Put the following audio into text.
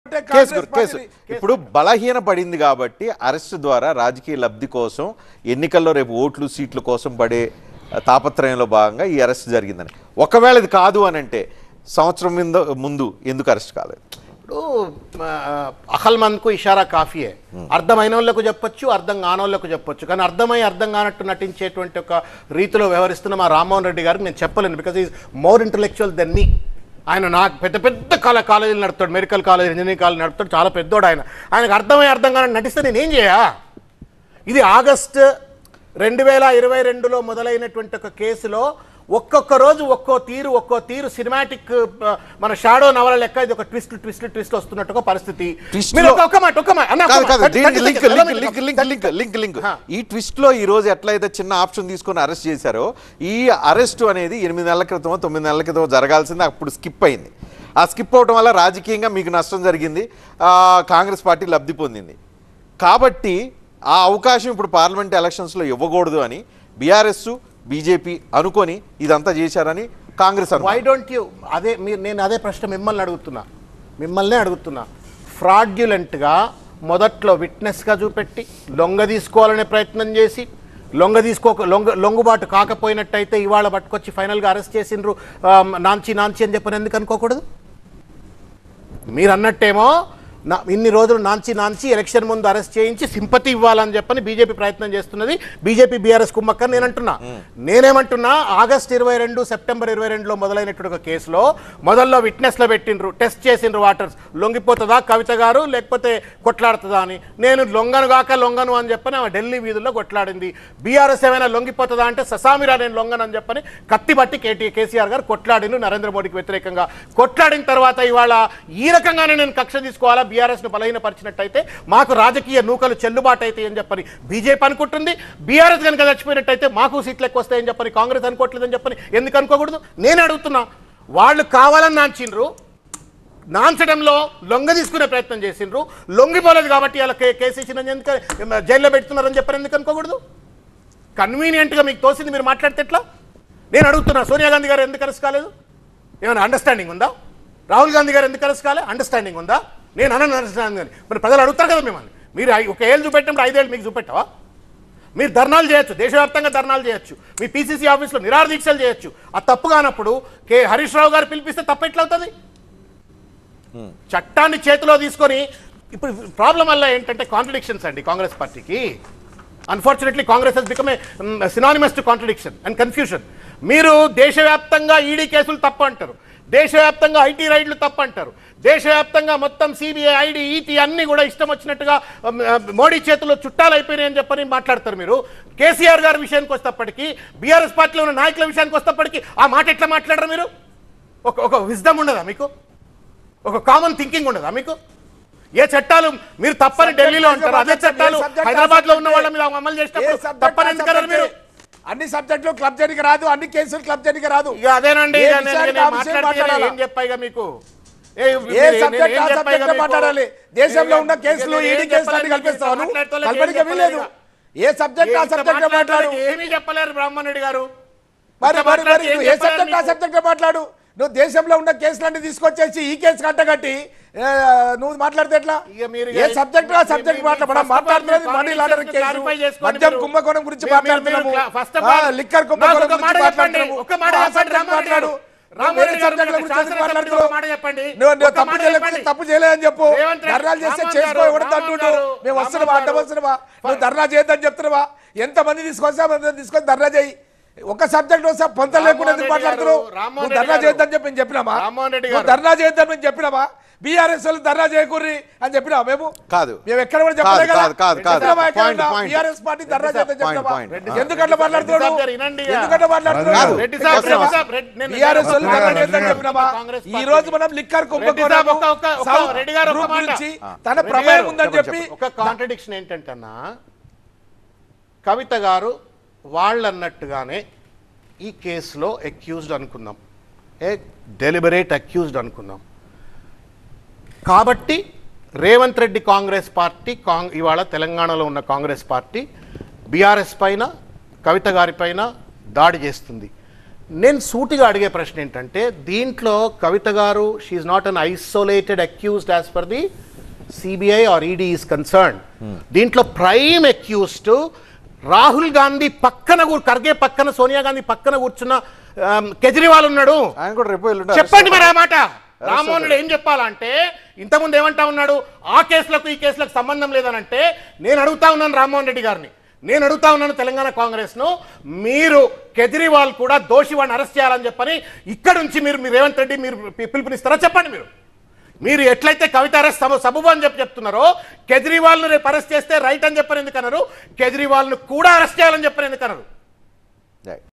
Case గురి- case ఇప్పుడు బలహీన పడింది కాబట్టి అరెస్ట్ ద్వారా రాజకీయ లబ్ధి కోసం ఎన్నికల్లో రేపు ఓట్లు సీట్ల కోసం పడే తాపత్రయంలో భాగంగా ఈ అరెస్ట్ జరిగిందని ఒకవేళ ఇది కాదు అని అంటే సంవత్సరం మీద ముందు ఎందుకు అరెస్ట్ కాలేదు ఇప్పుడు ఆ, అహల్మంద్కు ఇషారా కాఫీయే అర్థమైన వాళ్ళకు చెప్పొచ్చు అర్థం కానోళ్ళకు చెప్పొచ్చు కానీ అర్థమై అర్థం కానట్టు నటించేటువంటి ఒక రీతిలో వ్యవహరిస్తున్న మా రామ్మోహన్ రెడ్డి గారికి నేను చెప్పలేను because is more intellectual than me ఆయన నాకు పెద్ద పెద్ద కాల కాలేజీలు నడుపుతాడు మెడికల్ కాలేజ్ ఇంజనీరింగ్ కాలేజ్ నడుపుతాడు చాలా పెద్దోడు ఆయన ఆయనకు అర్థమై అర్థం కానట్టు నటిస్తే నేను ఏం చేయా ఇది ఆగస్ట్ రెండు వేల ఇరవై రెండులో మొదలైనటువంటి ఒక కేసులో ఒక్కొక్క రోజు ఒక్కో తీరు ఒక్కో తీరు సినిమాటిక్ మన షాడో నవల లెక్క ఇది ఒక ట్విస్ట్ ట్విస్ట్ ట్విస్ట్ వస్తున్నట్టు ఒక పరిస్థితి Twist మీరు లో- ఒక- ఒక్క మాట ఒక్క మాట అన్న, కాదు ఒక్క కాదు మాట. దీనికి thirty link seconds. Link link link link link link హా. ఈ ట్విస్ట్ లో ఈ రోజు ఎట్లయితే చిన్న ఆప్షన్ తీసుకొని అరెస్ట్ చేశారో ఈ అరెస్ట్ అనేది ఎనిమిది నెలల క్రితం తొమ్మిది నెలల క్రితం జరగాల్సింది అప్పుడు స్కిప్ అయింది ఆ స్కిప్ అవటం వల్ల రాజకీయంగా మీకు నష్టం జరిగింది ఆ, కాంగ్రెస్ పార్టీ లబ్ధి పొందింది కాబట్టి ఆ అవకాశం ఇప్పుడు పార్లమెంట్ ఎలక్షన్స్లో ఇవ్వకూడదు అని బీఆర్ఎస్ బీజేపీ అనుకొని ఇదంతా చేశారని కాంగ్రెస్ వై అనుకుంది డోంట్ యూ అదే మీరు నేను అదే ప్రశ్న మిమ్మల్ని అడుగుతున్నా మిమ్మల్నే అడుగుతున్నా ఫ్రాడ్యులెంట్గా మొదట్లో విట్నెస్గా చూపెట్టి లొంగ తీసుకోవాలనే ప్రయత్నం చేసి లొంగ తీసుకో లొంగ లొంగుబాటు కాకపోయినట్టయితే ఇవాళ పట్టుకొచ్చి ఫైనల్గా అరెస్ట్ చేసిండ్రు ఆ, నాంచి నాంచి అని చెప్పని ఎందుకు అనుకోకూడదు మీరు అన్నట్టేమో నా ఇన్ని రోజులు నాంచి నాంచి ఎలక్షన్ ముందు అరెస్ట్ చేయించి సింపతి ఇవ్వాలని చెప్పని బీజేపీ ప్రయత్నం చేస్తున్నది బీజేపీ బీఆర్ఎస్ కుమ్మక్కని నేను అంటున్నా నేనేమంటున్నా ఆగస్ట్ ఇరవై రెండు సెప్టెంబర్ ఇరవై రెండులో మొదలైనటువంటి ఒక కేసులో మొదల్లో విట్నెస్లో పెట్టిండ్రు టెస్ట్ చేసిండ్రు వాటర్స్ లొంగిపోతుందా కవిత గారు లేకపోతే కొట్లాడుతుందా అని నేను లొంగను గాక లొంగను అని చెప్పని ఆమె ఢిల్లీ వీధుల్లో కొట్లాడింది బీఆర్ఎస్ ఏమైనా లొంగిపోతుందా అంటే ససామిరా నేను లొంగను అని చెప్పని కత్తి బట్టి కేటీ కేసీఆర్ గారు కొట్లాడిండు నరేంద్ర మోడీకి వ్యతిరేకంగా కొట్లాడిన తర్వాత ఇవాళ ఈ రకంగానే నేను కక్ష తీసుకోవాలా బీఆర్ఎస్ను బలహీనపరిచినట్టయితే మాకు రాజకీయ నూకలు చెల్లుబాటు అవుతాయి అని చెప్పని బీజేపీ అనుకుంటుంది బీఆర్ఎస్ కనుక చచ్చిపోయినట్టయితే మాకు సీట్లు ఎక్కువ వస్తాయని చెప్పని కాంగ్రెస్ అనుకోవట్లేదని చెప్పని ఎందుకు అనుకోకూడదు నేను అడుగుతున్నా వాళ్ళు కావాలని నాంచిండ్రు నాంచడంలో లొంగ తీసుకునే ప్రయత్నం చేసిండ్రు లొంగిపోలేదు కాబట్టి అలా కేసీ ఎందుకు జైల్లో పెడుతున్నారని చెప్పని ఎందుకు అనుకోకూడదు కన్వీనియంట్గా మీకు తోసింది మీరు మాట్లాడితే ఎట్లా నేను అడుగుతున్నా సోనియా గాంధీ గారు ఎందుకు అరెస్ట్ కాలేదు ఏమైనా అండర్స్టాండింగ్ ఉందా రాహుల్ గాంధీ గారు ఎందుకు అరెస్ట్ కాలే అండర్స్టాండింగ్ ఉందా నేను అనను అండర్స్టాండింగ్ అని మరి ప్రజలు అడుగుతారు కదా మిమ్మల్ని మీరు ఐ- ఒక ఏళ్ళు చూపెట్టినప్పుడు ఐదేళ్ళు మీకు చూపెట్టావా మీరు ధర్నాలు చేయొచ్చు దేశవ్యాప్తంగా ధర్నాలు చేయొచ్చు మీ పీసీసీ ఆఫీస్లో నిరాహార దీక్షలు చేయొచ్చు ఆ తప్పు కానప్పుడు కే హరీష్ రావు గారు పిలిపిస్తే తప్పు ఎట్లా అవుతుంది చట్టాన్ని చేతిలో తీసుకొని ఇప్పుడు ప్రాబ్లం వల్ల ఏంటంటే కాంట్రడిక్షన్స్ అండి కాంగ్రెస్ పార్టీకి unfortunately Congress has become a synonymous to contradiction and confusion మీరు దేశవ్యాప్తంగా ఈడీ కేసులు తప్పు అంటారు దేశవ్యాప్తంగా ఐటీ రైడ్లు తప్పు అంటారు దేశవ్యాప్తంగా మొత్తం సిబిఐ ఐడి ఈటీ అన్ని కూడా ఇష్టం వచ్చినట్టుగా ఉమ్, ఆ, మోడీ చేతిలో చుట్టాలు అయిపోయినాయని చెప్పని మాట్లాడతారు మీరు కేసీఆర్ గారి విషయానికి వస్తేప్పటికీ బీఆర్ఎస్ పార్టీలో ఉన్న నాయకుల విషయానికి వస్తేప్పటికీ ఆ మాట ఎట్లా మాట్లాడరు మీరు ఒక ఒక విజ్డమ్ ఉండదా మీకు ఒక కామన్ థింకింగ్ ఉండదా మీకు ఏ చట్టాలు మీరు తప్పని ఢిల్లీలో అంటారు అదే చట్టాలు హైదరాబాద్ లో ఉన్న వాళ్ళ మీద అమలు చేసినప్పుడు తప్పని ఎందుకన్నారు మీరు అన్ని సబ్జెక్టులు క్లబ్ చేయడానికి రాదు అన్ని కేసులు క్లబ్ చేయడానికి రాదు ఇక అదేనండి ఏ ఇక నేను- విషయానికి నేను ఆ విషయం మాట్లాడితే మాట్లాడాలా? ఏం చెప్పా ఇక మీకు ఏ ఏ మీరు- నేను సబ్జెక్ట్ ఏం ఆ చెప్పా ఇక సబ్జెక్ట్ మీకు? మాట్లాడాలి దేశంలో ఉన్న ఇక కేసులు నేను ఏం ఈడీ కేసులు అన్ని చెప్పలేదు, కల్పిస్తాను మీకు మాట్లాడతోలే ఏం కల్పనికి చెప్పలేదు వీలేదు ఇక. ఏ సబ్జెక్ట్ ఆ ఇంత సబ్జెక్ట్ మాట్లాడు మాట్లాడడానికి ఏమీ చెప్పలేరు బ్రాహ్మణ్ రెడ్డి గారు మరి ఇంత మరి మరి మాట్లాడితే ఏం నువ్వు ఏ చెప్పలేరు సబ్జెక్ట్ ఆ మీకు? సబ్జెక్ట్ మాట్లాడు నువ్వు దేశంలో ఉన్న కేసులన్నీ తీసుకొచ్చేసి ఈ కేసు కట్టగట్టి ఏ, నువ్వు మాట్లాడితే ఎట్లా ఇక మీరు ఏ సబ్జెక్ట్ ఆ మీ- సబ్జెక్ట్ మీ- మాట్లాడడం first of all మాట్లాడుతున్నది మీరు money launder contradictions case clarify చేసుకోండి మద్యం మీరు. కుంభకోణం గురించి మీరు- మీరు- మాట్లాడుతున్నాము మీరు first of all, ఆ, లిక్కర్ నాకు కుంభకోణం ఒక మాట గురించి చెప్పండి. మాట్లాడుతున్నాము ఒక మాట ఆ చెప్పండి, సబ్జెక్ట్ రామారెడ్డి మాట్లాడు గారు. నువ్వు రామారెడ్డి వేరే గారు సబ్జెక్టుల గురించి ఎందుకు శాసనసభ్యులు మాట్లాడుతున్నావు ఒక మాట చెప్పండి. నువ్వు నువ్వు ఒక తప్పు మాట చేయలేకపోతే చెప్పండి. తప్పు చేయలేదని చెప్పు రేవంత్ రెడ్డి, ధర్నాలు చేస్తే రామన్ చేసుకో గారు, ఎవడో రామన్ అంటుండు గారు, మేము రామన్ వస్తున్నావా గారు. అడ్డం వస్తున్నావా నువ్వు ధర్నా చేయొద్దని చెప్తున్నావా ఎంతమంది తీసుకొస్తా మంది తీసుకొని ధర్నా చేయి ఒక సబ్జెక్ట్ వస్తే పొంత లేకుండా ఎందుకు రామ్మోహన్ మాట్లాడుతున్నావు రెడ్డి గారు, రామ్మోహన్ నువ్వు రెడ్డి ధర్నా గారు. చేయొద్దని చెప్పి నేను చెప్పినామా రామ్మోహన్ రెడ్డి నువ్వు గారు. ధర్నా చేయొద్దని మేము చెప్పినామా బీఆర్ఎస్ వాళ్ళు ధర్నా చేయకూర్రి అని చెప్పినా మేము కాదు. మేము ఎక్కడ కూడా చెప్పలే కాదు, కదా కాదు, కాదు, కాదు. చెప్పినామా ఎక్కడ Point, ఉన్నా? point. BRS party dharna Reddy చేద్దని సాబ్, చెప్పినామా point, point. ఎందుకు అట్లా మాట్లాడుతున్నాడు రెడ్డి సాబ్ వినండి ఇక. ఎందుకు అట్లా మాట్లాడుతున్నాడు రెడ్డి సాబ్, వస్తున్నా, రెడ్డి సాబ్, రెడ్డి- నేను- బీఆర్ఎస్ వాళ్ళు నేను- ధర్నా నేను- చేద్దని నేను- చెప్పినామా కాంగ్రెస్ ఈ పార్టీ. రోజు మనం లిక్కర్ రెడ్డి సాబ్, కుంభకోణము ఒక- ఒక- ఒక- సౌత్ రెడ్డి గారు, ఒక గ్రూప్ మాట. గురించి ఆ. తన రెడ్డి ప్రమేయం గారు, ఉందని చెప్పండి, చెప్పి ఒక కాంట్రడిక్షన్ ఏంటంటన్నా కవిత గారు వాళ్ళు అన్నట్టుగానే ఈ కేసులో అక్యూజ్డ్ అనుకుందాం ఏ డెలిబరేట్ అక్యూజ్డ్ అనుకుందాం కాబట్టి రేవంత్ రెడ్డి కాంగ్రెస్ పార్టీ కాంగ్ ఇవాళ తెలంగాణలో ఉన్న కాంగ్రెస్ పార్టీ బీఆర్ఎస్ పైన కవిత గారి పైన దాడి చేస్తుంది నేను సూటిగా అడిగే ప్రశ్న ఏంటంటే దీంట్లో కవిత గారు she not an isolated accused as per the CBI or ED is concern దీంట్లో ప్రైమ్ అక్యూస్డ్ రాహుల్ గాంధీ పక్కన కూ- ఖర్గే పక్కన సోనియా గాంధీ పక్కన కూర్చున్న ఆమ్, కేజ్రీవాల్ ఉన్నాడు ఆయన కూడా రేపు ఎల్లుండి చెప్పండి మరి ఆ మాట రామ్మోహన్ రెడ్డి ఏం చెప్పాలంటే ఇంతకుముందు ఏమంటా ఉన్నాడు ఆ కేసులకు ఈ కేసులకు సంబంధం లేదనంటే నేను అడుగుతా ఉన్నాను రామ్మోహన్ రెడ్డి గారిని నేను అడుగుతా ఉన్నాను తెలంగాణ కాంగ్రెస్ ను మీరు కేజ్రీవాల్ కూడా దోషి వాడిని అరెస్ట్ చేయాలని చెప్పని ఇక్కడ నుంచి మీరు మీరు రేవంత్ రెడ్డి మీరు పి- పిలుపునిస్తారా చెప్పండి మీరు మీరు ఎట్లయితే కవిత అరెస్ట్ సబ సబబు అని చెప్పి చెప్తున్నారో కేజ్రీవాల్ను రేపు అరెస్ట్ చేస్తే రైట్ అని చెప్పని ఎందుకన్నారు కేజ్రీవాల్ను కూడా అరెస్ట్ చేయాలని చెప్పని ఎందుకన్నారు Right.